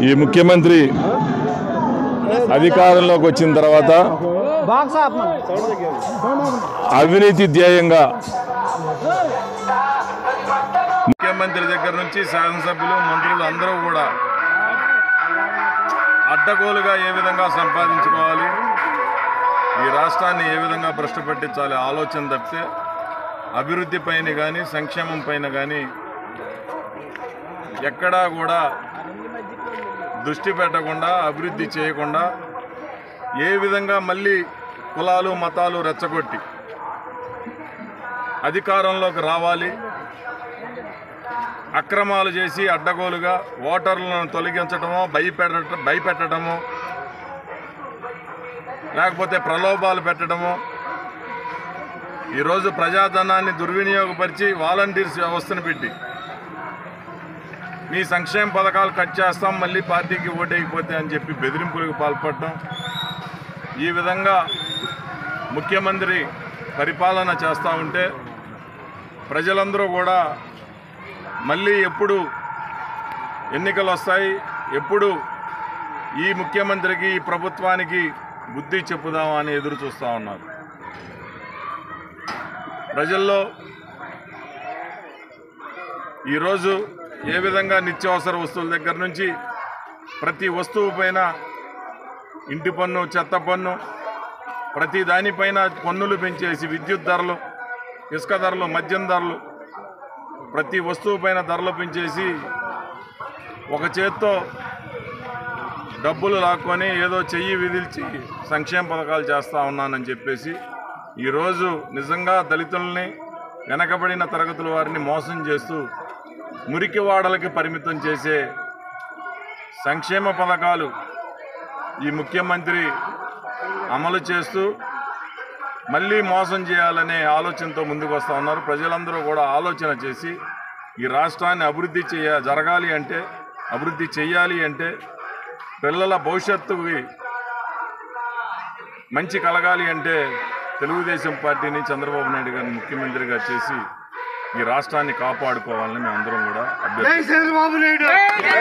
ఈ ముఖ్యమంత్రి అధికారంలోకి వచ్చిన తర్వాత బాక్స్ ఆప్ అవినీతి ధ్యేయంగా ముఖ్యమంత్రి దగ్గర నుంచి శాసనసభ్యులు మంత్రులు అందరూ కూడా అడ్డగోలుగా ఏ విధంగా సంపాదించుకోవాలి ఈ రాష్ట్రాన్ని ఏ విధంగా భ్రష్టు పట్టించాలి ఆలోచన తప్పితే అభివృద్ధి పైన కానీ సంక్షేమం పైన కానీ ఎక్కడా కూడా దృష్టి పెట్టకుండా అభివృద్ధి చేయకుండా ఏ విధంగా మళ్ళీ కులాలు మతాలు రెచ్చగొట్టి అధికారంలోకి రావాలి అక్రమాలు చేసి అడ్డగోలుగా ఓటర్లను తొలగించడమో భయపెట్ట భయపెట్టడమో లేకపోతే ప్రలోభాలు పెట్టడము ఈరోజు ప్రజాధనాన్ని దుర్వినియోగపరిచి వాలంటీర్స్ వ్యవస్థను పెట్టి మీ సంక్షేమ పథకాలు కట్ చేస్తాం మళ్ళీ పార్టీకి ఓటేయకపోతే అని చెప్పి బెదిరింపులకు పాల్పడటం ఈ విధంగా ముఖ్యమంత్రి పరిపాలన చేస్తూ ఉంటే ప్రజలందరూ కూడా మళ్ళీ ఎప్పుడు ఎన్నికలు వస్తాయి ఎప్పుడు ఈ ముఖ్యమంత్రికి ఈ ప్రభుత్వానికి బుద్ధి చెప్పుదామా అని ఎదురు చూస్తూ ఉన్నారు ప్రజల్లో ఈరోజు ఏ విధంగా నిత్యావసర వస్తువుల దగ్గర నుంచి ప్రతి వస్తువు పైన ఇంటి పన్ను చెత్త పన్ను ప్రతి దానిపైన పన్నులు పెంచేసి విద్యుత్ ధరలు ఇసుక ధరలు మద్యం ధరలు ప్రతి వస్తువు పైన ధరలు పెంచేసి ఒక చేత్తో డబ్బులు లాక్కొని ఏదో చెయ్యి విదిల్చి సంక్షేమ పథకాలు చేస్తూ ఉన్నానని చెప్పేసి ఈరోజు నిజంగా దళితుల్ని వెనకబడిన తరగతుల వారిని మోసం చేస్తూ మురికి వాడలకి పరిమితం చేసే సంక్షేమ పథకాలు ఈ ముఖ్యమంత్రి అమలు చేస్తూ మళ్ళీ మోసం చేయాలనే ఆలోచనతో ముందుకు వస్తూ ఉన్నారు ప్రజలందరూ కూడా ఆలోచన చేసి ఈ రాష్ట్రాన్ని అభివృద్ధి చేయ జరగాలి అంటే అభివృద్ధి చేయాలి అంటే పిల్లల భవిష్యత్తుకి మంచి కలగాలి అంటే తెలుగుదేశం పార్టీని చంద్రబాబు నాయుడు గారిని ముఖ్యమంత్రిగా చేసి ఈ రాష్ట్రాన్ని కాపాడుకోవాలని మేము అందరం కూడా అభ్యర్థి చంద్రబాబు నాయుడు